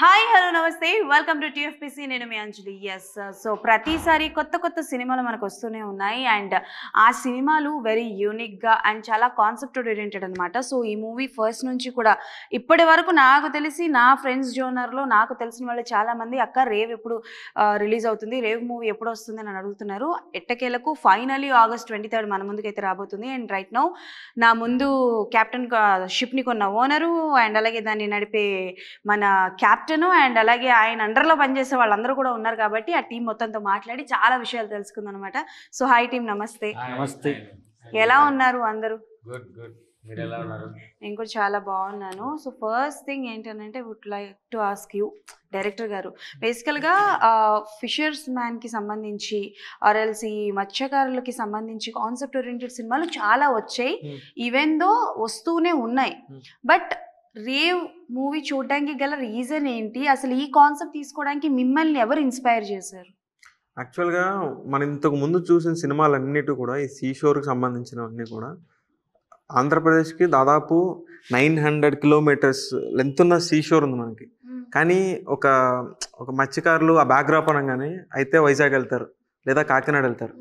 Hi hello నమస్తే welcome to TFPC నేను మీ అంజలి ఎస్ సో ప్రతిసారి కొత్త కొత్త సినిమాలు మనకు వస్తూనే ఉన్నాయి అండ్ ఆ సినిమాలు వెరీ యూనిక్గా అండ్ చాలా కాన్సెప్ట్ ఓరియంటెడ్ అనమాట సో ఈ మూవీ ఫస్ట్ నుంచి కూడా ఇప్పటి వరకు నాకు తెలిసి నా ఫ్రెండ్స్ జోనర్లో నాకు తెలిసిన వాళ్ళు చాలామంది అక్క రేవ్ ఎప్పుడు రిలీజ్ అవుతుంది రేవ్ మూవీ ఎప్పుడు వస్తుంది అని అడుగుతున్నారు ఎట్టకేలకు ఫైనలీ ఆగస్ట్ ట్వంటీ థర్డ్ మన ముందుకైతే రాబోతుంది అండ్ రైట్ నౌ నా ముందు క్యాప్టెన్ షిప్ని కొన్న ఓనరు అండ్ అలాగే దాన్ని నడిపే మన క్యాప్టెన్ అండ్ అలాగే ఆయన అండర్లో పనిచేసే వాళ్ళందరూ కూడా ఉన్నారు కాబట్టి ఆ టీం మొత్తంతో మాట్లాడి చాలా విషయాలు తెలుసుకుందాం అనమాట సో హాయ్ టీం నమస్తే నమస్తే. ఎలా ఉన్నారు అందరూ గుడ్ గుడ్ మీరు ఎలా ఉన్నారు నేను కూడా చాలా బాగున్నాను సో ఫస్ట్ థింగ్ ఏంటంటే would like to ask you director గారు బేసికల్గా ఫిషర్స్ మ్యాన్కి సంబంధించి ఆర్ఎల్స్ ఈ మత్స్యకారులకి సంబంధించి కాన్సెప్ట్ ఓరియంటెడ్ సినిమాలు చాలా వచ్చాయి Hmm. ఈవెన్ దో వస్తూనే ఉన్నాయి Hmm. బట్ రేవ్ మూవీ చూడడానికి గల రీజన్ ఏంటి అసలు ఈ కాన్సెప్ట్ తీసుకోవడానికి మిమ్మల్ని ఎవరు ఇన్స్పైర్ చేశారు యాక్చువల్గా మనం ఇంతకు ముందు చూసిన సినిమాలన్నిటి కూడా ఈ సీషోర్కి సంబంధించినవన్నీ కూడా ఆంధ్రప్రదేశ్కి దాదాపు నైన్ హండ్రెడ్ కిలోమీటర్స్ లెంత్ ఉన్న సీషోర్ ఉంది మనకి కానీ ఒక ఒక మత్స్యకారులు ఆ బ్యాక్డ్రాప్ అనగానే అయితే వైజాగ్ వెళ్తారు లేదా కాకినాడ వెళ్తారు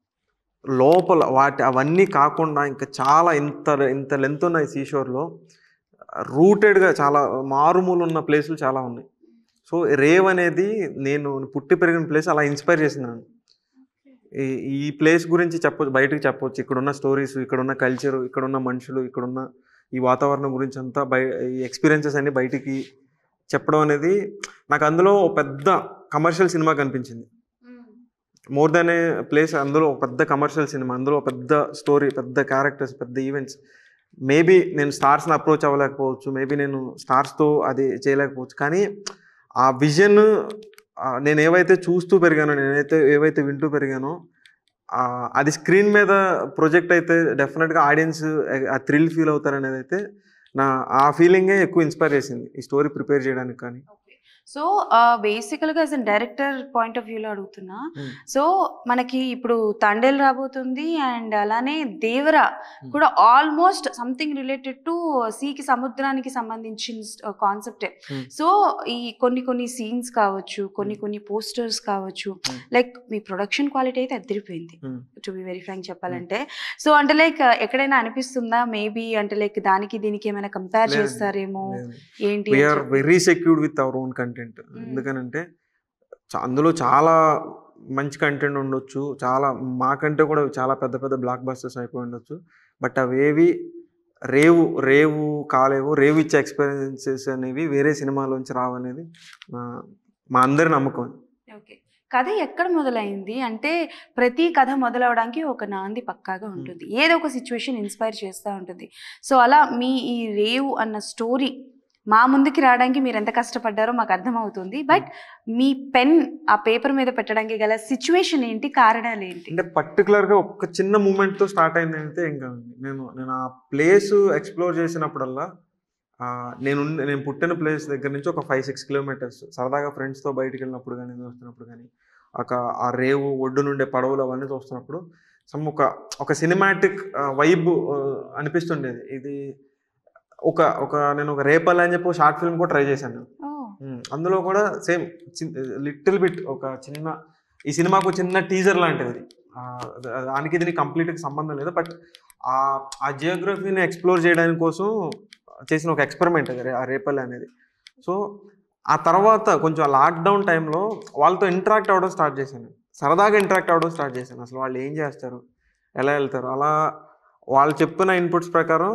లోపల వాటి అవన్నీ కాకుండా ఇంకా చాలా ఇంత ఇంత లెంత్ ఉన్న ఈ సీషోర్లో రూటెడ్గా చాలా మారుమూల ఉన్న ప్లేసులు చాలా ఉన్నాయి సో రేవ్ అనేది నేను పుట్టి పెరిగిన ప్లేస్ అలా ఇన్స్పైర్ చేసింది నన్ను ఈ ఈ ప్లేస్ గురించి చెప్పొచ్చు బయటకు చెప్పొచ్చు ఇక్కడ ఉన్న స్టోరీస్ ఇక్కడ ఉన్న కల్చర్ ఇక్కడ ఉన్న మనుషులు ఇక్కడ ఉన్న ఈ వాతావరణం గురించి అంతా బయ ఈ ఎక్స్పీరియన్సెస్ అన్ని బయటికి చెప్పడం అనేది నాకు అందులో ఒక పెద్ద కమర్షియల్ సినిమా కనిపించింది మోర్ దెన్ ఏ ప్లేస్ అందులో ఒక పెద్ద కమర్షియల్ సినిమా అందులో ఒక పెద్ద స్టోరీ పెద్ద క్యారెక్టర్స్ పెద్ద ఈవెంట్స్ మేబీ నేను స్టార్స్ని అప్రోచ్ అవ్వలేకపోవచ్చు మేబీ నేను స్టార్స్తో అది చేయలేకపోవచ్చు కానీ ఆ విజన్ నేను ఏవైతే చూస్తూ పెరిగానో నేనైతే ఏవైతే వింటూ పెరిగానో ఆ, అది స్క్రీన్ మీద ప్రొజెక్ట్ అయితే డెఫినెట్గా ఆడియన్స్ ఆ థ్రిల్ ఫీల్ అవుతారనేది అయితే నా ఆ ఫీలింగే ఎక్కువ ఇన్స్పైర్ చేసింది ఈ స్టోరీ ప్రిపేర్ చేయడానికి కానీ సో బేసికల్గా as an director point of వ్యూలో అడుగుతున్నా Hmm. సో మనకి ఇప్పుడు తండేల్ రాబోతుంది అండ్ అలానే దేవరా కూడా ఆల్మోస్ట్ సంథింగ్ రిలేటెడ్ టు సీకి సముద్రానికి సంబంధించిన కాన్సెప్టే Hmm. సో ఈ కొన్ని కొన్ని సీన్స్ కావచ్చు కొన్ని కొన్ని పోస్టర్స్ కావచ్చు Hmm. లైక్ మీ ప్రొడక్షన్ క్వాలిటీ అయితే అదిరిపోయింది Hmm. To be very frank చెప్పాలంటే సో అంటే లైక్ ఎక్కడైనా అనిపిస్తుందా మేబీ అంటే లైక్ దానికి దీనికి ఏమైనా కంపేర్ లేదు. చేస్తారేమో ఏంటి అని వీఆర్ చెప్పి. Very secured with our own content ఎందుకనంటే చా- అందులో చాలా మంచి కంటెంట్ ఉండొచ్చు చాలా మాకంటే కూడా చాలా పెద్ద పెద్ద బ్లాక్ బస్టర్స్ అయిపోయి ఉండొచ్చు బట్ అవేవి రేవు రేవు కాలేవు రేవు ఇచ్చే ఎక్స్పీరియన్సెస్ అనేవి వేరే సినిమాలోంచి రావనేది మా- మా అందరి నమ్మకం ఓకే కథ ఎక్కడ మొదలైంది అంటే ప్రతి కథ మొదలవడానికి ఒక నాంది పక్కాగా ఉంటుంది ఏదో ఒక సిచ్యువేషన్ ఇన్స్పైర్ చేస్తూ ఉంటుంది సో అలా మీ ఈ రేవు అన్న స్టోరీ మా ముందుకి రావడానికి మీరు ఎంత కష్టపడ్డారో మాకు అర్థమవుతుంది బట్ మీ పెన్ ఆ పేపర్ మీద పెట్టడానికి గల సిచ్యువేషన్ ఏంటి కారణాలు ఏంటి అంటే పర్టికులర్గా ఒక చిన్న మూమెంట్తో స్టార్ట్ అయింది అయితే ఏం కాదండి నేను నేను ఆ ప్లేస్ ఎక్స్ప్లోర్ చేసినప్పుడల్లా ఆ, నేను ఉన్న- నేను పుట్టిన ప్లేస్ దగ్గర నుంచి ఒక ఫైవ్ సిక్స్ కిలోమీటర్స్ సరదాగా ఫ్రెండ్స్తో బయటికి వెళ్ళినప్పుడు కానీ చూస్తున్నప్పుడు కానీ ఒక ఆ రేవు ఒడ్డు నుండే పడవలు అవన్నీ చూస్తున్నప్పుడు సమ్ ఒక ఒక సినిమాటిక్ వైబ్ అనిపిస్తుండేది ఇది ఒక ఒక నేను ఒక రేపల్ అని చెప్పి షార్ట్ ఫిల్మ్ కూడా ట్రై చేశాను నేను. ఓ ఉమ్, అందులో కూడా సేమ్ లిటిల్ బిట్ ఒక చిన్న ఈ సినిమాకు చిన్న టీజర్ లాంటిది ఇది. ఆ, ద- దానికి దీనికి కంప్లీట్గా సంబంధం లేదు బట్ ఆ ఆ జియోగ్రఫీని ఎక్స్ప్లోర్ చేయడానికి కోసం చేసిన ఒక ఎక్స్పెరిమెంట్ అది రే- ఆ రేపల్ అనేది సో ఆ తర్వాత కొంచెం లాక్డౌన్ టైంలో వాళ్ళతో ఇంటరాక్ట్ అవ్వడం స్టార్ట్ చేశాను సరదాగా ఇంటరాక్ట్ అవ్వడం స్టార్ట్ చేశాను అసలు వాళ్ళు ఏం చేస్తారు ఎలా వెళ్తారు అలా వాళ్ళు చెప్పిన ఇన్పుట్స్ ప్రకారం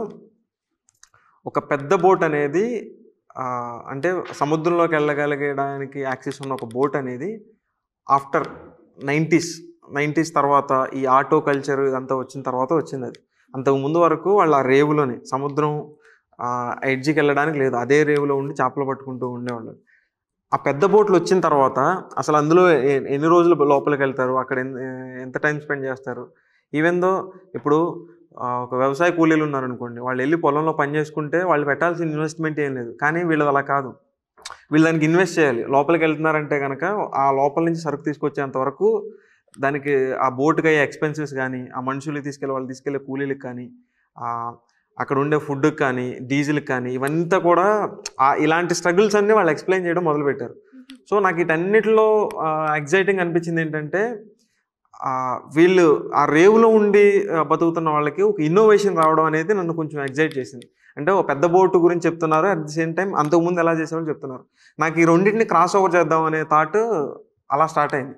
ఒక పెద్ద బోట్ అనేది ఆ, అంటే సముద్రంలోకి వెళ్ళగలిగడానికి యాక్సెస్ ఉన్న ఒక బోట్ అనేది ఆఫ్టర్ నైంటీస్ నైంటీస్ తర్వాత ఈ ఆటో కల్చర్ ఇదంతా వచ్చిన తర్వాత వచ్చింది అది అంతకు ముందు వరకు వాళ్ళు ఆ రేవులోనే సముద్రం ఎడ్జికి వెళ్ళడానికి లేదు అదే రేవులో ఉండి చేపలు పట్టుకుంటూ ఉండేవాళ్ళు ఆ పెద్ద బోట్లు వచ్చిన తర్వాత అసలు అందులో ఎ- ఎన్ని రోజులు లోపలికి వెళ్తారు అక్కడ ఎన్- ఎంత టైం స్పెండ్ చేస్తారు ఈవెన్ దో ఇప్పుడు ఆ, ఒక వ్యవసాయ కూలీలు ఉన్నారనుకోండి వాళ్ళు వెళ్ళి పొలంలో పని చేసుకుంటే వాళ్ళు పెట్టాల్సిన ఇన్వెస్ట్మెంట్ ఏం లేదు కానీ వీళ్ళది అలా కాదు వీళ్ళు దానికి ఇన్వెస్ట్ చేయాలి లోపలికి వెళ్తున్నారంటే కనుక ఆ లోపల నుంచి సరుకు తీసుకొచ్చేంత వరకు దానికి ఆ బోటుకి అయ్యే ఎక్స్పెన్సెస్ కానీ ఆ మనుషులు తీసుకెళ్ళి వాళ్ళు తీసుకెళ్లే కూలీలకు కానీ ఆ అక్కడ ఉండే ఫుడ్ కానీ డీజిల్ కానీ ఇవంతా కూడా ఆ- ఇలాంటి స్ట్రగుల్స్ అన్ని వాళ్ళు ఎక్స్ప్లెయిన్ చేయడం మొదలుపెట్టారు సో నాకు వీటన్నిటిలో ఎగ్జైటింగ్ అనిపించింది ఏంటంటే ఆ, వీళ్ళు ఆ రేవులో ఉండి ఆ, బతుకుతున్న వాళ్ళకి ఒక ఇన్నోవేషన్ రావడం అనేది నన్ను కొంచెం ఎగ్జైట్ చేసింది అంటే ఒక పెద్ద బోటు గురించి చెప్తున్నారు అట్ ది సేమ్ టైం అంతకుముందు ఎలా చేసేవాళ్ళు చెప్తున్నారు నాకు ఈ రెండింటిని క్రాస్ ఓవర్ చేద్దాం అనే థాట్ అలా స్టార్ట్ అయింది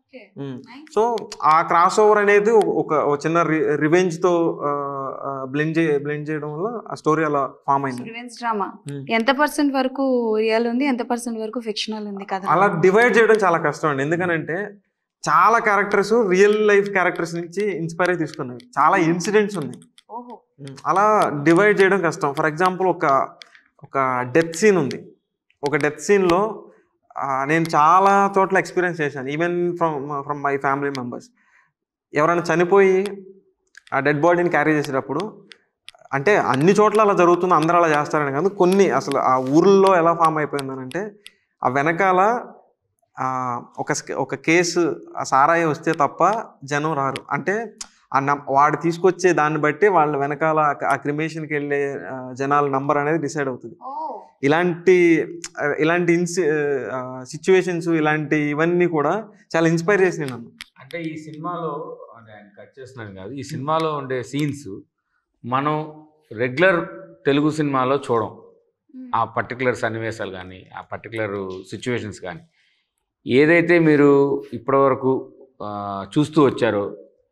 సో ఆ క్రాస్ ఓవర్ అనేది ఒక- ఒక ఒక చిన్న రివెంజ్ తో బ్లెండ్ చే బ్లెండ్ చేయడం వల్ల ఆ స్టోరీ అలా ఫామ్ అయింది రివెన్స్ డ్రామా Hmm. ఎంత పర్సెంట్ వరకు రియల్ ఉంది ఎంత పర్సెంట్ వరకు ఫిక్షనల్ ఉంది కదా అలా డివైడ్ చేయడం చాలా కష్టం అండి ఎందుకనంటే చాలా క్యారెక్టర్స్ రియల్ లైఫ్ క్యారెక్టర్స్ నుంచి ఇన్స్పైర్ అయి తీసుకున్నాయి చాలా ఇన్సిడెంట్స్ ఉన్నాయి ఓహో ఉమ్, అలా డివైడ్ చేయడం కష్టం ఫర్ ఎగ్జాంపుల్ ఒక ఒక డెత్ సీన్ ఉంది ఒక డెత్ సీన్లో నేను చాలా చోట్ల ఎక్స్పీరియన్స్ చేశాను even from from my family members ఎవరైనా చనిపోయి ఆ డెడ్ బాడీని క్యారీ చేసేటప్పుడు అంటే అన్ని చోట్ల అలా జరుగుతుంది అందరూ అలా చేస్తారని కాదు కొన్ని అసలు ఆ ఊర్లో ఎలా ఫామ్ అయిపోయిందనంటే ఆ వెనకాల ఆ, ఒక స్క- ఒక కేసు ఆ సారాయి వస్తే తప్ప జనం రారు అంటే ఆ నం వాడు తీసుకొచ్చే దాన్ని బట్టి వాళ్ళ వెనకాల ఆ- ఆ క్రిమేషన్కి వెళ్ళే ఆ, జనాల నంబర్ అనేది డిసైడ్ అవుతుంది ఇలాంటి ఆ, ఇలాంటి ఇన్సి సిచ్యువేషన్స్ ఇలాంటి ఇవన్నీ కూడా చాలా ఇన్స్పైర్ చేసినాయి నన్ను అంటే ఈ సినిమాలో అంటే ఆయన కట్ చేస్తున్నాను కాదు ఈ సినిమాలో ఉండే సీన్స్ మనం రెగ్యులర్ తెలుగు సినిమాలో చూడం ఆ పర్టికులర్ సన్నివేశాలు కానీ ఆ పర్టికులర్ సిచ్యువేషన్స్ కానీ ఏదైతే మీరు ఇప్పటివరకు ఆ, చూస్తూ వచ్చారో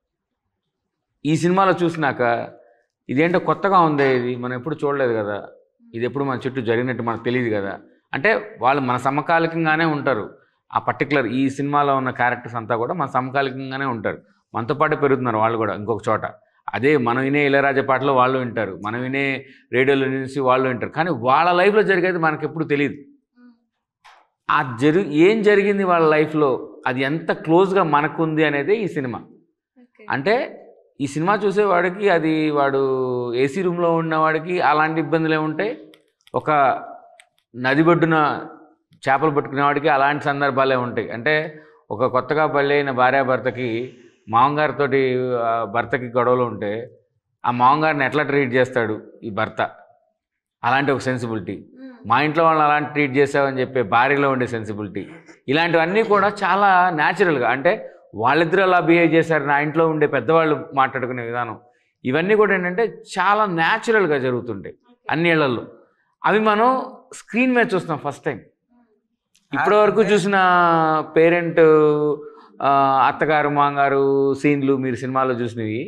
ఈ సినిమాలో చూసినాక ఇదేంటో కొత్తగా ఉంది ఇది మనం ఎప్పుడు చూడలేదు కదా ఇది ఎప్పుడు మన చుట్టూ జరిగినట్టు మనకు తెలియదు కదా అంటే వాళ్ళు మన సమకాలికంగానే ఉంటారు ఆ పర్టికులర్ ఈ సినిమాలో ఉన్న క్యారెక్టర్స్ అంతా కూడా మన సమకాలికంగానే ఉంటారు మనతో పాటు పెరుగుతున్నారు వాళ్ళు కూడా ఇంకొక చోట అదే మనం వినే ఇళయరాజా పాటలో వాళ్ళు వింటారు మనం వినే రేడియోలో నుంచి వాళ్ళు వింటారు కానీ వాళ్ళ లైఫ్లో జరిగేది మనకి ఎప్పుడు తెలియదు ఆ జరు ఏం జరిగింది వాళ్ళ లైఫ్లో అది ఎంత క్లోజ్గా మనకుంది అనేది ఈ సినిమా అంటే ఈ సినిమా చూసేవాడికి అది వాడు ఏసీ రూమ్లో ఉన్నవాడికి అలాంటి ఇబ్బందులు ఏముంటాయి ఒక నది బొడ్డున చేపలు పట్టుకునేవాడికి అలాంటి సందర్భాలే ఉంటాయి అంటే ఒక కొత్తగా పెళ్ళి అయిన భార్యాభర్తకి మామగారితోటి ఆ, భర్తకి గొడవలు ఉంటే ఆ మామగారిని ఎట్లా ట్రీట్ చేస్తాడు ఈ భర్త అలాంటి ఒక సెన్సిబిలిటీ మా ఇంట్లో వాళ్ళని అలాంటి ట్రీట్ చేసావని చెప్పే భార్యలో ఉండే సెన్సిబిలిటీ ఇలాంటివన్నీ కూడా చాలా న్యాచురల్గా అంటే వాళ్ళిద్దరూ అలా బిహేవ్ చేశారు నా ఇంట్లో ఉండే పెద్దవాళ్ళు మాట్లాడుకునే విధానం ఇవన్నీ కూడా ఏంటంటే చాలా న్యాచురల్గా జరుగుతుంటాయి అన్ని ఇళ్లలో అవి మనం స్క్రీన్ మీద చూస్తున్నాం ఫస్ట్ టైం ఇప్పటివరకు చూసిన పేరెంట్ అత్తగారు మామగారు సీన్లు మీరు సినిమాలో చూసినవి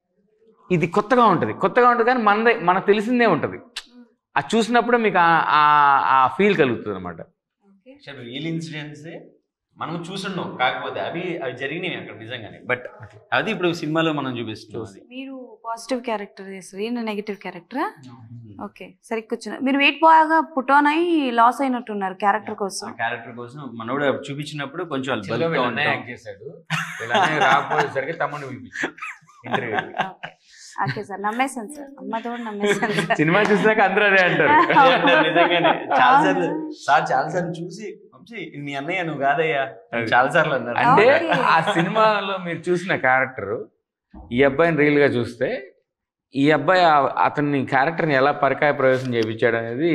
ఇది కొత్తగా ఉంటుంది కొత్తగా ఉంటుంది కానీ మనదే మనకు తెలిసిందే ఉంటుంది అది చూసినప్పుడే మీకు ఆ- ఆ- ఆ ఫీల్ కలుగుతుంది అనమాట రియల్ ఇన్సిడెంట్స్ మనం చూసున్నాం కాకపోతే అవి అవి జరిగినాయి అక్కడ నిజంగానే బట్ అది ఇప్పుడు సినిమాలో మనం చూపిస్తున్నాం అది మీరు పాజిటివ్ క్యారెక్టర్ చేస్తారు ఈయన నెగిటివ్ క్యారెక్టరా ఓకే సరే కూర్చున్నారు మీరు వెయిట్ బాగా పుట్టోన్ అయి లాస్ అయినట్టున్నారు క్యారెక్టర్ కోసం ఆ క్యారెక్టర్ కోసం మనోడు చూపించినప్పుడు కొంచెం వాళ్ళు చిల్లో బల్క్గా వీళ్ళ అన్నయ్య ఉంటాం. యాక్ట్ చేశాడు వీళ్ళ అన్నయ్య రాకపోయేసరికి తమ్ముడిని పిలిపించాడు ఇంటర్వ్యూ ఓకే సార్ నమ్మేశాను సార్ అమ్మతో నమ్మేశాను సార్ సినిమా చూసాక అందరూ అదే అంటారు అదే అంటారు నిజంగానే చాలా సార్లు సార్ చాలా సార్లు చూసి వంశీ, ఇది నీ అన్నయ్య నువ్వు కాదయ్యా అది. చాలా సార్లు అన్నారు అంటే Okay. ఆ సినిమాలో మీరు చూసిన క్యారెక్టర్ ఈ అబ్బాయిని రియల్ గా చూస్తే ఈ అబ్బాయి ఆ- అతన్ని క్యారెక్టర్ని ఎలా పరికాయ ప్రవేశం చేయించాడు అనేది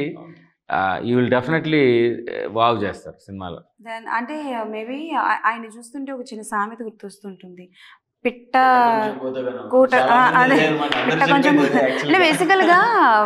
యూ విల్ డెఫినెట్లీ వావ్ చేస్తారు సినిమాలో దెన్ అంటే మేబీ ఆయన చూస్తుంటే ఒక చిన్న సామెత గుర్తొస్తుంటుంది పిట్ట కూట ఆ, అదే పిట్ట కొంచెం అంటే బేసికల్గా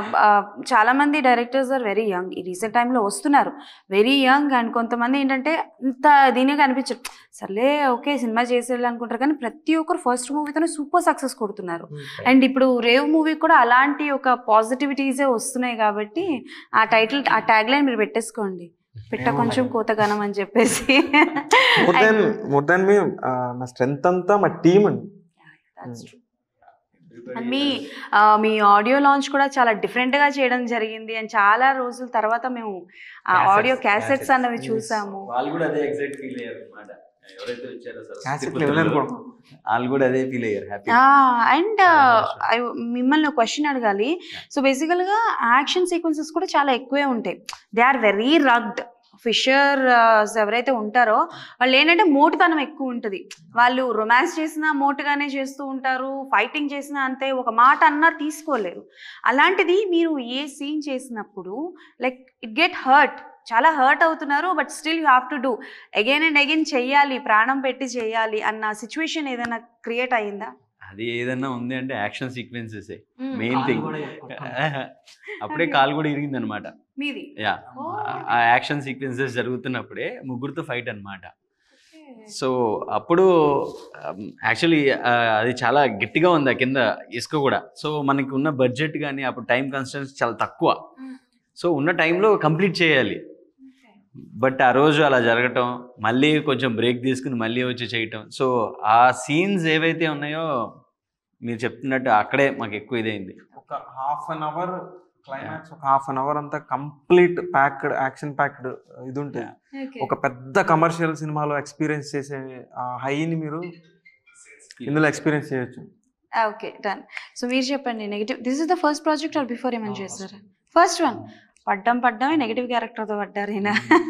చాలా మంది డైరెక్టర్స్ ఆర్ వెరీ యంగ్ ఈ రీసెంట్ టైంలో వస్తున్నారు వెరీ యంగ్ అండ్ కొంతమంది ఏంటంటే ఇంత దీనిగా అనిపించరు సర్లే ఓకే సినిమా చేసేయాలి అనుకుంటారు కానీ ప్రతి ఒక్కరు ఫస్ట్ మూవీతోనే సూపర్ సక్సెస్ కొడుతున్నారు అండ్ ఇప్పుడు రేవ్ మూవీ కూడా అలాంటి ఒక పాజిటివిటీసే వస్తున్నాయి కాబట్టి ఆ టైటిల్ ఆ ట్యాగ్ లైన్ మీరు పెట్టేసుకోండి పిట్ట కొంచెం కోతగానం అని చెప్పేసి మోర్ దాన్ మోర్ దాన్ మీ నా స్ట్రెంత్ అంతా మా టీం అండి That's true. And మీ ఆ, మీ ఆడియో లాంచ్ కూడా చాలా డిఫరెంట్ గా చేయడం జరిగింది అండ్ చాలా రోజుల తర్వాత మేము ఆ Cassettes, ఆడియో క్యాసెట్స్ cassettes. అన్నవి చూసాము వాళ్ళు కూడా అదే ఎగ్జైట్ ఫీల్ అయ్యారు అన్నమాట ఎవరైతే వచ్చారో Cassette సరస్వతి level పుత్రులు, అనుకోండి. వాళ్ళు కూడా అదే ఫీల్ అయ్యారు హ్యాపీ అండ్ మిమ్మల్ని ఒక క్వశ్చన్ అడగాలి సో బేసికల్ గా యాక్షన్ సీక్వెన్సెస్ కూడా చాలా ఎక్కువే ఉంటాయి they are very rugged fisher ఎవరైతే ఉంటారో వాళ్ళు ఏంటంటే మోటుతనం ఎక్కువ ఉంటుంది వాళ్ళు రొమాన్స్ చేసినా మోటుగానే చేస్తూ ఉంటారు ఫైటింగ్ చేసినా అంతే ఒక మాట అన్నా తీసుకోలేరు అలాంటిది మీరు ఏ సీన్ చేసినప్పుడు లైక్ ఇట్ గెట్ హర్ట్ చాలా హర్ట్ అవుతున్నారు but still you have to do again and again చెయ్యాలి ప్రాణం పెట్టి చేయాలి అన్న సిచ్యువేషన్ ఏదైనా క్రియేట్ అయ్యిందా అది ఏదన్నా ఉంది అంటే యాక్షన్ సీక్వెన్సెస్ మ్మ్. మెయిన్ థింగ్ అప్పుడే కాలు కూడా ఇరిగింది అనమాట మీది యా Oh. ఆ యాక్షన్ సీక్వెన్సెస్ జరుగుతున్నప్పుడే ముగ్గురుతో ఫైట్ అన్నమాట సో అప్పుడు యాక్చువల్లీ అది చాలా గట్టిగా ఉంది ఆ కింద ఇసుక కూడా సో మనకి ఉన్న బడ్జెట్ కానీ అప్పుడు టైం కన్స్టెన్స్ చాలా తక్కువ Mm. సో ఉన్న టైంలో కంప్లీట్ చేయాలి బట్ ఆ రోజు అలా జరగటం మళ్ళీ కొంచెం బ్రేక్ తీసుకుని మళ్ళీ వచ్చి చేయటం సో ఆ సీన్స్ ఏవైతే ఉన్నాయో మీరు చెప్తున్నట్టు అక్కడే మాకు ఎక్కువ ఇదైంది ఒక హాఫ్ అన్ అవర్ క్లైమాక్స్ ఒక హాఫ్ అన్ అవర్ అంతా కంప్లీట్ ప్యాక్డ్ యాక్షన్ ప్యాక్డ్ ఇది ఉంటుంది ఒక పెద్ద కమర్షియల్ సినిమాలో ఎక్స్పీరియన్స్ చేసే ఆ హైని మీరు ఇందులో ఎక్స్పీరియన్స్ చేయొచ్చు ఓకే డన్ సో మీరు చెప్పండి negative this is the first project or before ఏమైనా చేశారా ఫస్ట్ వన్ పడ్డం పడ్డమే నెగిటివ్ క్యారెక్టర్తో పడ్డారు ఈయన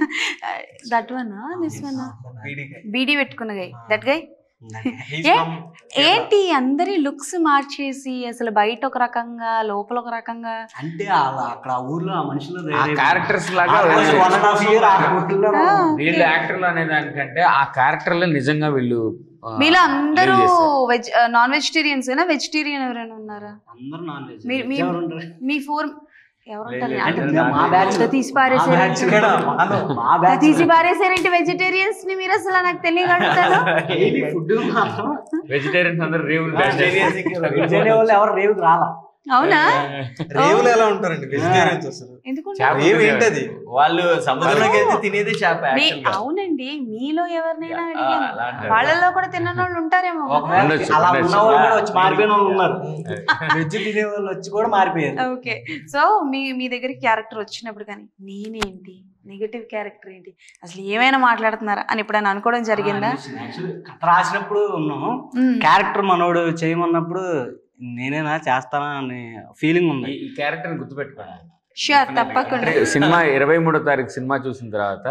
that one this one beedi పెట్టుకున్న గై దట్ గై ఏ? ఏంటి అందరి లుక్స్ మార్చేసి అసలు బయట ఒక రకంగా లోపల ఒక రకంగా అంటే అలా అక్కడ ఆ ఊర్లో ఆ మనుషులు ఆ క్యారెక్టర్స్ లాగా Almost one and half year ఆ ఊర్లో ఆ, వీళ్ళు యాక్టర్లు అనే దానికంటే ఆ క్యారెక్టర్లు నిజంగా వీళ్ళు ఆ, మీలో అందరూ lead చేస్తారు. వెజ్ నాన్ వెజిటేరియన్స్ ఏనా వెజిటేరియన్ ఎవరైనా ఉన్నారా అందరూ నాన్ వెజ్ మీ- మీ- ఎవరు ఉంటారు? మీ ఫోర్ ఎవరు లేదు, ఉంటారు లేదు, అంటే లేదు, మా బ్యాచ్ అంత తీసి మా బ్యాచ్ పారేసారు మా బ్యాచ్ తీసి పారేసారేంటి వెజిటేరియన్స్ ని మీరు అసలు నాకు తెలియగలుగుతారు ఫుడ్ మాత్రం వెజిటేరియన్స్ అందరూ రేవులు వెజ్ అనే వాళ్ళు ఎవరు రేవుకి రాలా అవునా రేవులు ఎలా ఉంటారండి వెజిటేరియన్స్ అసలు ఎందుకు చేప రేవు ఏంటది వాళ్ళు సముద్రంలోకి వెళ్తే తినేది చేప మీ- actual గా. అవునండి మీలో ఎవరినైనా ఆ, అడిగాను అలా అంటారు. వాళ్ళలో కూడా తిన్న వాళ్ళు ఉంటారేమో కదా. ఒకవేళ ఉండొచ్చు, అలా ఉండొచ్చు. ఉన్న వాళ్ళు కూడా వచ్చి మారిపోయిన వాళ్ళు ఉన్నారు వెజ్ తినే వాళ్ళు వచ్చి కూడా మారిపోయారు ఓకే సో మీ మీ దగ్గరికి క్యారెక్టర్ వచ్చినప్పుడు కానీ నేనేంటి నెగటివ్ క్యారెక్టర్ ఏంటి అసలు ఏమైనా మాట్లాడుతున్నారా అని ఎప్పుడైనా అనుకోవడం జరిగిందా Actually, కథ రాసినప్పుడు ఉన్నాం మ్మ్. క్యారెక్టర్ మనోడు చేయమన్నప్పుడు నేనేనా చేస్తానా అనే ఫీలింగ్ ఉంది ఈ క్యారెక్టర్ గుర్తుపెట్టుకోండి షూర్ తప్పకుండా అంటే సినిమా ఇరవై మూడో తారీఖు సినిమా చూసిన తర్వాత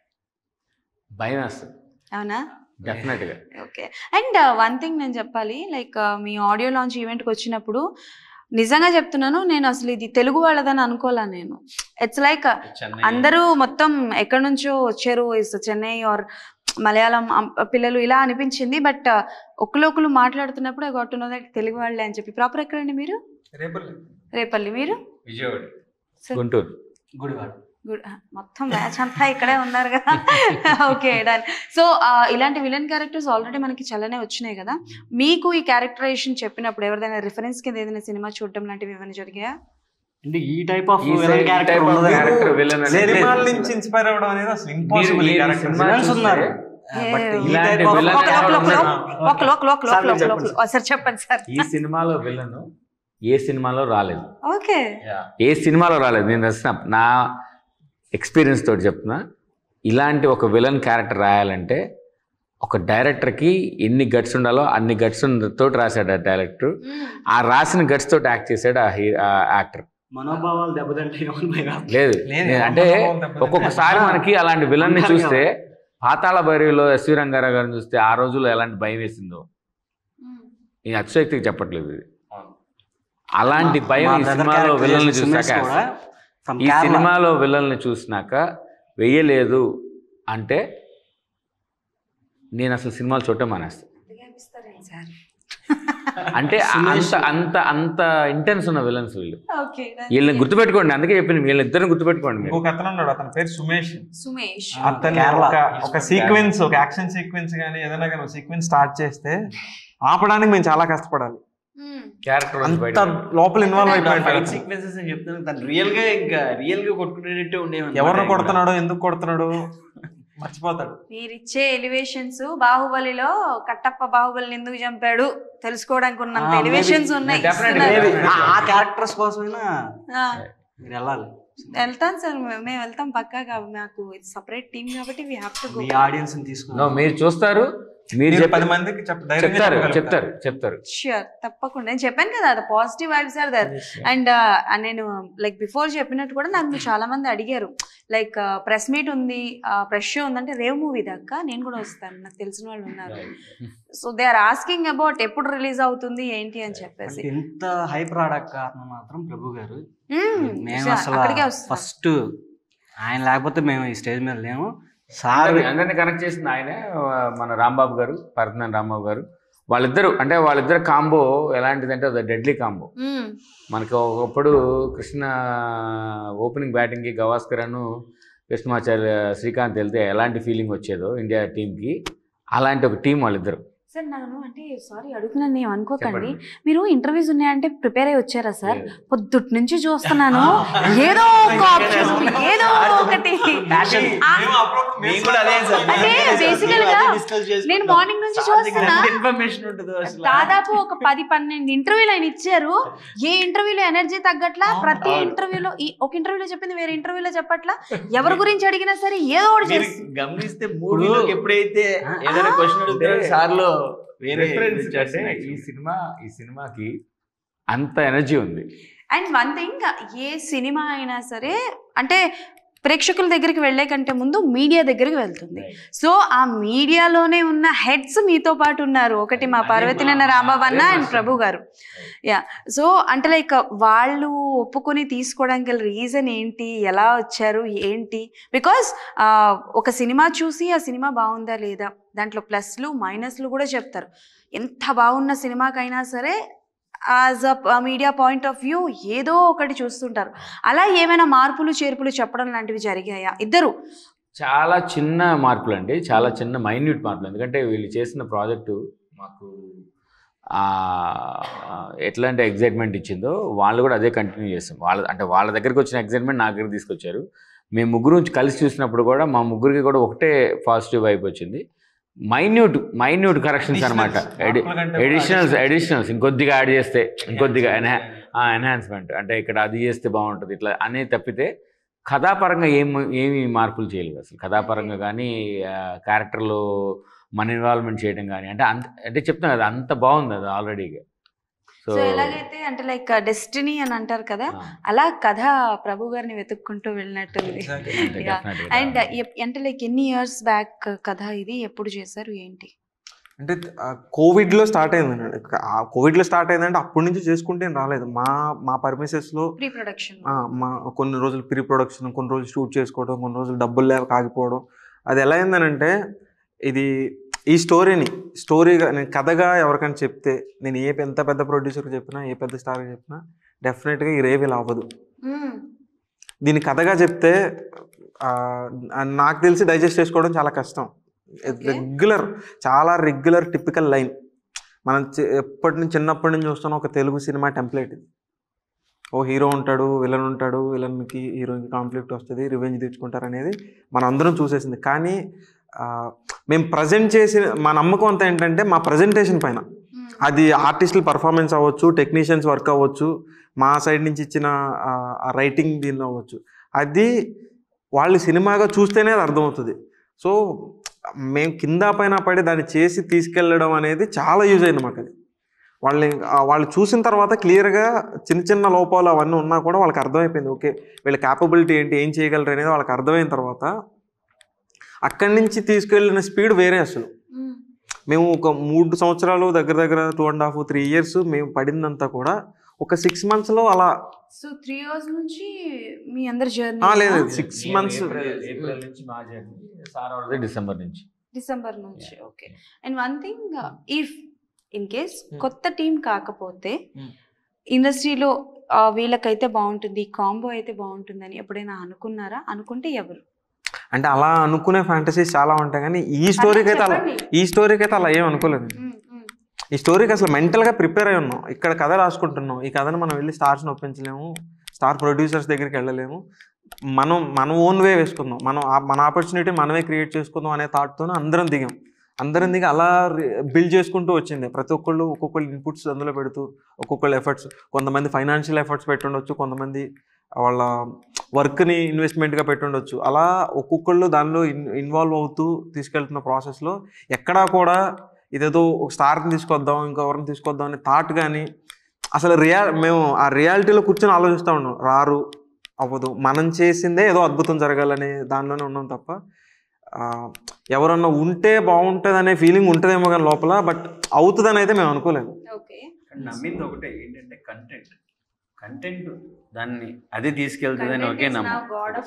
భయం వేస్తుంది అవునా డెఫినెట్ గా ఓకే అండ్ వన్ థింగ్ నేను చెప్పాలి లైక్ మీ ఆడియో లాంచ్ ఈవెంట్కి వచ్చినప్పుడు నిజంగా చెప్తున్నాను నేను అసలు ఇది తెలుగు వాళ్ళదని అనుకోలే నేను ఇట్స్ లైక్ చెన్నై అందరూ మొత్తం ఎక్కడి నుంచో వచ్చారు ఇస్ చెన్నై ఆర్ మలయాళం అం- పిల్లలు ఇలా అనిపించింది బట్ ఒకరు ఒకరు మాట్లాడుతున్నప్పుడు got to know that Telugu వాళ్ళే అని చెప్పి ప్రాపర్ ఎక్కడండి మీరు రేపల్లి రేపల్లి మీరు విజయవాడ గుంటూరు గుడివాడ గుడ్ మొత్తం బ్యాచ్ అంతా ఇక్కడే ఉన్నారు కదా ఓకే డన్ సో ఇలాంటి విలన్ క్యారెక్టర్స్ ఆల్రెడీ మనకి చాలానే వచ్చినాయి కదా మీకు ఈ క్యారెక్టరైజేషన్ చెప్పినప్పుడు ఎవరిదైనా రిఫరెన్స్ కింద ఏదైనా సినిమా చూడడం లాంటివి ఏమైనా జరిగాయా అంటే ఈ టైప్ ఆఫ్ ఈ విలన్ క్యారెక్టర్ type of ఉండదు character villain అనేది సినిమాల లేదు. నుంచి ఇన్స్పైర్ అవ్వడం అనేది అసలు మీరు- ఇంపాసిబుల్ మీరు క్యారెక్టర్ సినిమా విలన్స్ చూస్తే ఉన్నారు ఏ, బట్ ఈ ఇలాంటి type of- villain ఒక- ఒక- ఒక- ఒక- ఒక- ఒక- ఒక- సార్, ఒక- చెప్పండి ఒక- ఒక- సార్ చెప్పండి సార్ ఈ సినిమాలో విలన్ ఏ సినిమాలో రాలేదు ఓకే ఏ సినిమాలో రాలేదు నేను రాసిన నా ఎక్స్పీరియన్స్ తోటి చెప్తున్నా ఇలాంటి ఒక విలన్ క్యారెక్టర్ రాయాలంటే ఒక డైరెక్టర్కి ఎన్ని గట్స్ ఉండాలో అన్ని గట్స్ తోటి రాశాడు ఆ డైరెక్టర్ ఆ రాసిన గట్స్ తోటి యాక్ట్ చేశాడు ఆ హీ ఆ యాక్టర్ మనోభావాలు దెబ్బతింటే ఎవరు భయం లేదు లేదు, నేను అంటే మనోభావాలు దెబ్బతింటే- ఒక్కొక్కసారి మనకి అలాంటి విలన్ని అంటారు చూస్తే పాతాళ భైరవిలో ఎస్వి రంగారావు గారిని చూస్తే ఆ రోజుల్లో ఎలాంటి భయం వేసిందో ఈ అతిశక్తికి చెప్పట్లేదు ఇది అలాంటి భయం ఈ సినిమాలో విలన్ని చూసాక ఈ సినిమాలో విలన్ని చూసినాక వెయ్యలేదు అంటే నేను అసలు సినిమాలు చూడటం మానేస్తాను అంటే అంత అంత అంత ఇంటెన్స్ ఉన్న విలన్స్ వీళ్ళు ఓకే వీళ్ళని గుర్తుపెట్టుకోండి అందుకే చెప్పింది వీళ్ళిద్దరిని గుర్తుపెట్టుకోండి మీరు ఇంకొక అతను ఉన్నాడు అతని పేరు సుమేష్ సుమేష్ అతను కేరళ. ఒక ఒక సీక్వెన్స్ ఒక యాక్షన్ సీక్వెన్స్ కానీ ఏదైనా కానీ సీక్వెన్స్ స్టార్ట్ చేస్తే ఆపడానికి మేము చాలా కష్టపడాలి క్యారెక్టర్ అంత లోపల ఇన్వాల్వ్ ఫైట్ అయిపోయింది సీక్వెన్సెస్ అని చెప్తాను తను రియల్ గా ఇంకా రియల్ గా కొట్టుకునేటట్టు ఉండేవి ఎవరిని కొడుతున్నాడో ఎందుకు కొడుతున్నాడు మర్చిపోతాడు మీరిచ్చే ఎలివేషన్స్ బాహుబలిలో కట్టప్ప బాహుబలిని ఎందుకు చంపాడు తెలుసుకోవడానికి ఉన్నంత Ah, ఎలివేషన్స్ ఉన్నాయి Definitely. ఇస్తున్నారు. Maybe. ఆ క్యారెక్టర్స్ కోసమైనా ఆ, మీరు వెళ్ళాలి వెళ్తాం సార్ మేము వెళ్తాం పక్కాగా మాకు ఇది సపరేట్ టీమ్ కాబట్టి వీ హ్యావ్ టు గో మీ ఆడియన్స్ No, తీసుకున్నాం మీరు చూస్తారు మీరు మీరు చెప్ప- పది మందికి చెప్ ధైర్యంగా చెప్తారు చెప్పగలుగుతారు. చెప్తారు చెప్తారు ష్యూర్ తప్పకుండా నేను చెప్పాను కదా అది positive vibes are there and నేను లైక్ బిఫోర్ చెప్పినట్టు కూడా నాకు చాలా మంది అడిగారు లైక్ ప్రెస్ మీట్ ఉంది ప్రెస్ షో ఉందంటే రేవ్ మూవీ దాకా నేను కూడా వస్తాను నాకు తెలిసిన వాళ్ళు ఉన్నారు so they are asking about ఎప్పుడు రిలీజ్ అవుతుంది ఏంటి అని చెప్పేసి అంటే ఇంత హైప్ రావడానికి కారణం మాత్రం ప్రభు గారు మ్మ్. మేము Sure, అసలు అక్కడికే వస్తాం ఫస్ట్ ఆయన లేకపోతే మేము ఈ స్టేజ్ మీద లేము సార్ అందరిని- అందరిని కనెక్ట్ చేసింది ఆయనే ఆ, మన రాంబాబు గారు పరతనారాయణ రాంబాబు గారు వాళ్ళిద్దరు అంటే వాళ్ళిద్దరు కాంబో ఎలాంటిదంటే అది డెడ్లీ కాంబో మ్మ్. మనకి ఒకప్పుడు కృష్ణ ఓపెనింగ్ బ్యాటింగ్కి గవాస్కర్ అను కృష్ణమాచార్య శ్రీకాంత్ వెళ్తే ఎలాంటి ఫీలింగ్ వచ్చేదో ఇండియా టీంకి అలాంటి ఒక టీం వాళ్ళిద్దరు సార్ నేను అంటే సారీ అడుగుతున్నాను నేను అనుకోకండి చెప్పండి. మీరు ఇంటర్వ్యూస్ ఉన్నాయంటే ప్రిపేర్ అయ్యి వచ్చారా సార్ లేదు. పొద్దుట్ నుంచి చూస్తున్నాను ఏదో ఒక ఆప్షన్ ఏదో ఒకటి ఆ, మేము కూడా అదే సార్. అంటే basically గా నేను మార్నింగ్ నుంచి చూస్తున్నా ఇన్ఫర్మేషన్ ఉంటుంది అసలు దాదాపు ఒక పది పన్నెండు ఇంటర్వ్యూలు ఆయన ఇచ్చారు ఏ ఇంటర్వ్యూలో ఎనర్జీ తగ్గట్లా ప్రతి అవును. ఇంటర్వ్యూలో ఈ ఒక ఇంటర్వ్యూలో చెప్పింది వేరే ఇంటర్వ్యూలో చెప్పట్లా ఎవరి గురించి అడిగినా సరే ఏదో ఒకటి మీరు చేసి గమనిస్తే మూవీలో ఎప్పుడైతే ఏదైనా ఆ. క్వశ్చన్ అడుగుతారో అంటే సార్లో వేరే Reference ఇది చేస్తున్నారు అంటే ఈ సినిమా ఈ సినిమాకి అంత ఎనర్జీ ఉంది అండ్ వన్ థింగ్ ఏ సినిమా అయినా సరే అంటే ప్రేక్షకుల దగ్గరికి వెళ్ళే కంటే ముందు మీడియా దగ్గరికి వెళ్తుంది సో ఆ మీడియాలోనే ఉన్న హెడ్స్ మీతో పాటు ఉన్నారు ఒకటి మా అదే పార్వతీనన్న మా- రాంబాబు అన్న అదే మా అండ్ ప్రభు గారు యా సో అంటే లైక్ వాళ్ళు ఒప్పుకొని తీసుకోవడానికి గల రీజన్ ఏంటి ఎలా వచ్చారు ఏంటి బికాస్ ఒక సినిమా చూసి ఆ సినిమా బాగుందా లేదా దాంట్లో ప్లస్లు మైనస్లు కూడా చెప్తారు ఎంత బాగున్న సినిమాకైనా సరే as a media point of view ఏదో ఒకటి చూస్తుంటారు అలా ఏమైనా మార్పులు చేర్పులు చెప్పడం లాంటివి జరిగాయా ఇద్దరు చాలా చిన్న మార్పులు అండి చాలా చిన్న మైన్యూట్ మార్పులు ఎందుకంటే వీళ్ళు చేసిన ప్రాజెక్టు మాకు ఆ, ఎట్లాంటి ఎగ్జైట్మెంట్ ఇచ్చిందో వాళ్ళు కూడా అదే కంటిన్యూ చేస్తాం వాళ్ళ అంటే వాళ్ళ దగ్గరికి వచ్చిన ఎగ్జైట్మెంట్ నా దగ్గర తీసుకొచ్చారు మేము ముగ్గురు కలిసి చూసినప్పుడు కూడా మా ముగ్గురికి కూడా ఒకటే పాజిటివ్ వైపు వచ్చింది మైన్యూట్ మైన్యూట్ కరెక్షన్స్ అనమాట ఎడిషనల్స్ ఎడిషనల్స్ ఇంకొద్దిగా యాడ్ చేస్తే ఇంకొద్దిగా ఎన్హా ఎన్హాన్స్మెంట్ అంటే ఇక్కడ అది చేస్తే బాగుంటుంది ఇట్లా అనేది తప్పితే కథాపరంగా ఏం ఏమి మార్పులు చేయలేదు అసలు కథాపరంగా కానీ క్యారెక్టర్లో మన ఇన్వాల్వ్మెంట్ చేయడం కానీ అంటే అంత అంటే చెప్తాను కదా అంత బాగుంది అది ఆల్రెడీగా సో సో ఎలాగైతే అంటే లైక్ డెస్టినీ అని అంటారు కదా అలా కథ ప్రభు గారిని వెతుక్కుంటూ వెళ్ళినట్టుంది అండ్ అంటే లైక్ ఎన్ని ఇయర్స్ బ్యాక్ కథ ఇది ఎప్పుడు చేశారు ఏంటి అంటే ఆ, కోవిడ్లో స్టార్ట్ అయిందండి ఆ కోవిడ్లో స్టార్ట్ అయిందంటే అప్పటి నుంచి చేసుకుంటే ఏం రాలేదు మా మా పర్మిసెస్లో ప్రీ ప్రొడక్షన్ మా కొన్ని రోజులు ప్రీ ప్రొడక్షన్ కొన్ని రోజులు షూట్ చేసుకోవడం కొన్ని రోజులు డబ్బులు లేక ఆగిపోవడం అది ఎలా అయిందనంటే ఇది ఈ స్టోరీని స్టోరీగా నేను కథగా ఎవరికైనా చెప్తే నేను ఏ ఎంత పెద్ద ప్రొడ్యూసర్కి చెప్పినా ఏ పెద్ద స్టార్కి చెప్పినా డెఫినెట్గా ఈ రేవ్ ఇలా అవ్వదు దీన్ని కథగా చెప్తే ఆ, నాకు తెలిసి డైజెస్ట్ చేసుకోవడం చాలా కష్టం Okay. రెగ్యులర్ చాలా రెగ్యులర్ టిపికల్ లైన్ మనం చి- ఎప్పటి నుంచి చిన్నప్పటి నుంచి చూస్తున్న ఒక తెలుగు సినిమా టెంప్లెట్ ఇది ఓ హీరో ఉంటాడు విలన్ ఉంటాడు విలన్కి హీరోయిన్కి కాన్ఫ్లిక్ట్ వస్తుంది రివెంజ్ తీర్చుకుంటారు అనేది మనం అందరం చూసేసింది కానీ ఆ, మేము ప్రజెంట్ చేసిన మా నమ్మకం అంతా ఏంటంటే మా ప్రజెంటేషన్ పైన అది ఆర్టిస్టుల పర్ఫార్మెన్స్ అవ్వచ్చు టెక్నీషియన్స్ వర్క్ అవ్వచ్చు మా సైడ్ నుంచి ఇచ్చిన రైటింగ్ దీనిలో అవ్వచ్చు అది వాళ్ళు సినిమాగా చూస్తేనే అది అర్థమవుతుంది సో మేము కింద పైన పడి దాన్ని చేసి తీసుకెళ్ళడం అనేది చాలా యూజ్ అయింది మాకు అది వాళ్ళని ఆ వాళ్ళు చూసిన తర్వాత క్లియర్గా చిన్న చిన్న లోపాలు అవన్నీ ఉన్నా కూడా వాళ్ళకి అర్థమైపోయింది ఓకే వీళ్ళ క్యాపబిలిటీ ఏంటి ఏం చేయగలరు అనేది వాళ్ళకి అర్థమైన తర్వాత అక్కడి నుంచి తీసుకెళ్ళిన స్పీడ్ వేరే అసలు మేము ఒక మూడు సంవత్సరాలు దగ్గర దగ్గర two and half three years మేము పడిందంతా కూడా ఒక సిక్స్ మంత్స్లో అలా సో త్రీ ఇయర్స్ నుంచి మీ అందరి జర్నీ ఆ, లేదు సిక్స్ మంత్స్ ఏప్రిల్ నుంచి మా జర్నీ సార్ అవుతుంది డిసెంబర్ నుంచి డిసెంబర్ నుంచి okay and one thing if in case Hmm. కొత్త టీం కాకపోతే Hmm. ఇండస్ట్రీలో వీళ్ళకైతే బాగుంటుంది కాంబో అయితే బాగుంటుందని ఎప్పుడైనా అనుకున్నారా అనుకుంటే ఎవరు అంటే అలా అనుకునే ఫ్యాంటసీస్ చాలా ఉంటాయి కానీ ఈ స్టోరీకి అయితే అలా చెప్పండి. ఈ స్టోరీకి అయితే అలా ఏం అనుకోలేదు Hmm, hmm. ఈ స్టోరీకి అసలు మెంటల్గా ప్రిపేర్ అయి ఉన్నాం ఇక్కడ కథ రాసుకుంటున్నాం ఈ కథను మనం వెళ్ళి స్టార్స్ని ఒప్పించలేము స్టార్ ప్రొడ్యూసర్స్ దగ్గరికి వెళ్ళలేము మనం మన ఓన్ వే వేసుకుందాం మనం ఆ- మన ఆపర్చునిటీ మనమే క్రియేట్ చేసుకుందాం అనే థాట్తో అందరం దిగాం అందరం దిగి అలా బిల్డ్ చేసుకుంటూ వచ్చింది ప్రతి ఒక్కళ్ళు ఒక్కొక్కళ్ళు ఇన్పుట్స్ అందులో పెడుతూ ఒక్కొక్కళ్ళు ఎఫర్ట్స్ కొంతమంది ఫైనాన్షియల్ ఎఫర్ట్స్ పెట్టుండొచ్చు కొంతమంది వాళ్ళ వర్క్ని ఇన్వెస్ట్మెంట్గా పెట్టుండొచ్చు అలా ఒక్కొక్కళ్ళు దానిలో ఇన్ ఇన్వాల్వ్ అవుతూ తీసుకెళ్తున్న ప్రాసెస్లో ఎక్కడా కూడా ఇదేదో ఒక స్టార్ని తీసుకొద్దాం ఇంకొకరిని తీసుకొద్దాం అనే థాట్ కానీ అసలు రియా మేము ఆ రియాలిటీలో కూర్చొని ఆలోచిస్తూ ఉన్నాం రారు అవ్వదు మనం చేసిందే ఏదో అద్భుతం జరగాలనే దానిలోనే ఉన్నాం తప్ప ఆ, ఎవరన్నా ఉంటే బాగుంటుంది అనే ఫీలింగ్ ఉంటుందేమో కానీ లోపల బట్ అవుతుందని అయితే మేము అనుకోలేము ఓకే కానీ నమ్మింది ఒకటే ఏంటంటే కంటెంట్ కంటెంట్ దాన్ని అదే తీసుకెళ్తుందని ఒకే నమ్మకం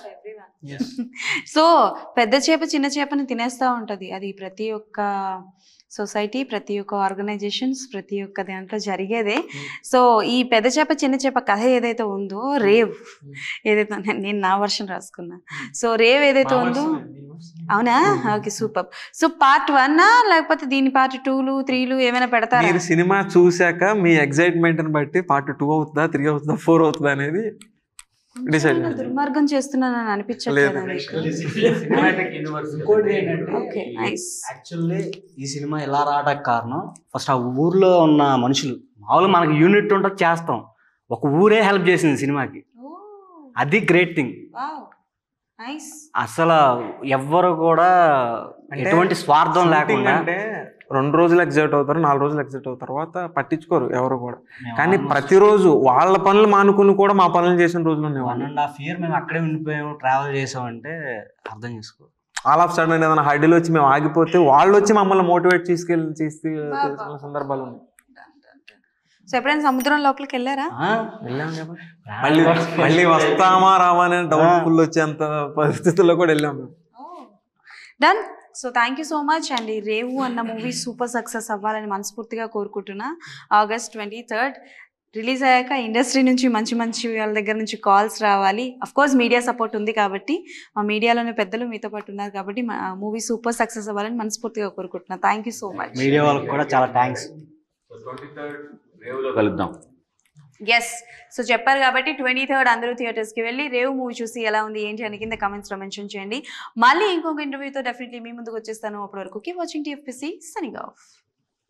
సో పెద్ద చేప చిన్న చేపని తినేస్తూ ఉంటుంది అది ప్రతి ఒక్క సొసైటీ ప్రతి ఒక్క ఆర్గనైజేషన్స్ ప్రతి ఒక్క దాంట్లో జరిగేదే సో ఈ పెద్ద చేప చిన్న చేప కథ ఏదైతే ఉందో రేవ్ ఏదైతే ఉందో- నేను నా వర్షన్ రాసుకున్నా సో రేవ్ ఏదైతే ఉందో అవునా okay super so part one లేకపోతే దీని పార్ట్ టూలు త్రీలు ఏమైనా పెడతారా మీరు సినిమా చూశాక మీ ఎగ్జైట్మెంట్ని బట్టి పార్ట్ టూ అవుతుందా త్రీ అవుతుందా ఫోర్ అవుతుందా అనేది decide కొంచెం దుర్మార్గం చేస్తున్నానని అనిపించట్లేదా మీకు సినిమాటిక్ యూనివర్స్ ఇంకోటి ఏంటంటే ఓకే నైస్ యాక్చువల్లీ ఈ సినిమా ఇలా రావడానికి కారణం ఫస్ట్ ఆ ఊర్లో ఉన్న మనుషులు మామూలుగా మనకి యూనిట్ ఉంటుంది చేస్తాం ఒక ఊరే హెల్ప్ చేసింది సినిమాకి అది గ్రేట్ థింగ్ నైస్ అసలు ఎవ్వరు కూడా అంటే ఎటువంటి స్వార్థం Shooting లేకుండా అంటే రెండు రోజులు ఎగ్జైట్ అవుతారు నాలుగు రోజులు ఎగ్జైట్ అవుతారు తర్వాత పట్టించుకోరు ఎవరు కూడా కానీ ప్రతిరోజు వాళ్ళ పనులు మానుకుని కూడా మా పనులు చేసిన రోజులు ఉన్నాయి వన్ అండ్ హాఫ్ ఇయర్ మేము అక్కడే ఉండిపోయాము ట్రావెల్ చేసామంటే అర్థం చేసుకో ఆల్ ఆఫ్ సడన్ ఏదైనా హడ్డీలు వచ్చి మేము ఆగిపోతే వాళ్ళు వచ్చి మమ్మల్ని మోటివేట్ తీసుకెళ్ళి తీసుకు తీసుకెళ్ళిన సందర్భాలు ఉన్నాయి సో ఎప్పుడైనా సముద్రం లోపలికి వెళ్ళారా ఆ? వెళ్ళాం కదా మళ్ళీ మళ్ళీ వస్తామా రామా అనే డౌట్ ఫుల్ వచ్చేంత పరిస్థితుల్లో కూడా వెళ్ళాం మేము done so thank you so much and ఈ రేవు అన్న మూవీ సూపర్ సక్సెస్ అవ్వాలని మనస్ఫూర్తిగా కోరుకుంటున్నా ఆగస్ట్ ట్వంటీ థర్డ్ రిలీజ్ అయ్యాక ఇండస్ట్రీ నుంచి మంచి మంచి వాళ్ళ దగ్గర నుంచి కాల్స్ రావాలి అఫ్ కోర్స్ మీడియా సపోర్ట్ ఉంది కాబట్టి మా మీడియాలోని పెద్దలు మీతో పాటు ఉన్నారు కాబట్టి మా మూవీ సూపర్ సక్సెస్ అవ్వాలని మనస్ఫూర్తిగా కోరుకుంటున్నా thank you so much media వాళ్ళకి కూడా చాలా థ్యాంక్స్ ట్వంటీ థర్డ్ రేవులో కలుద్దాం ఎస్ సో చెప్పారు కాబట్టి ట్వంటీ థర్డ్ అందరూ థియేటర్స్కి వెళ్ళి రేవు మూవీ చూసి ఎలా ఉంది ఏంటి అని కింద కమెంట్స్లో మెన్షన్ చేయండి మళ్ళీ ఇంకొక ఇంటర్వ్యూతో డెఫినెట్లీ మీ ముందుకు వచ్చేస్తాను అప్పటి వరకు keep watching TFPC signing of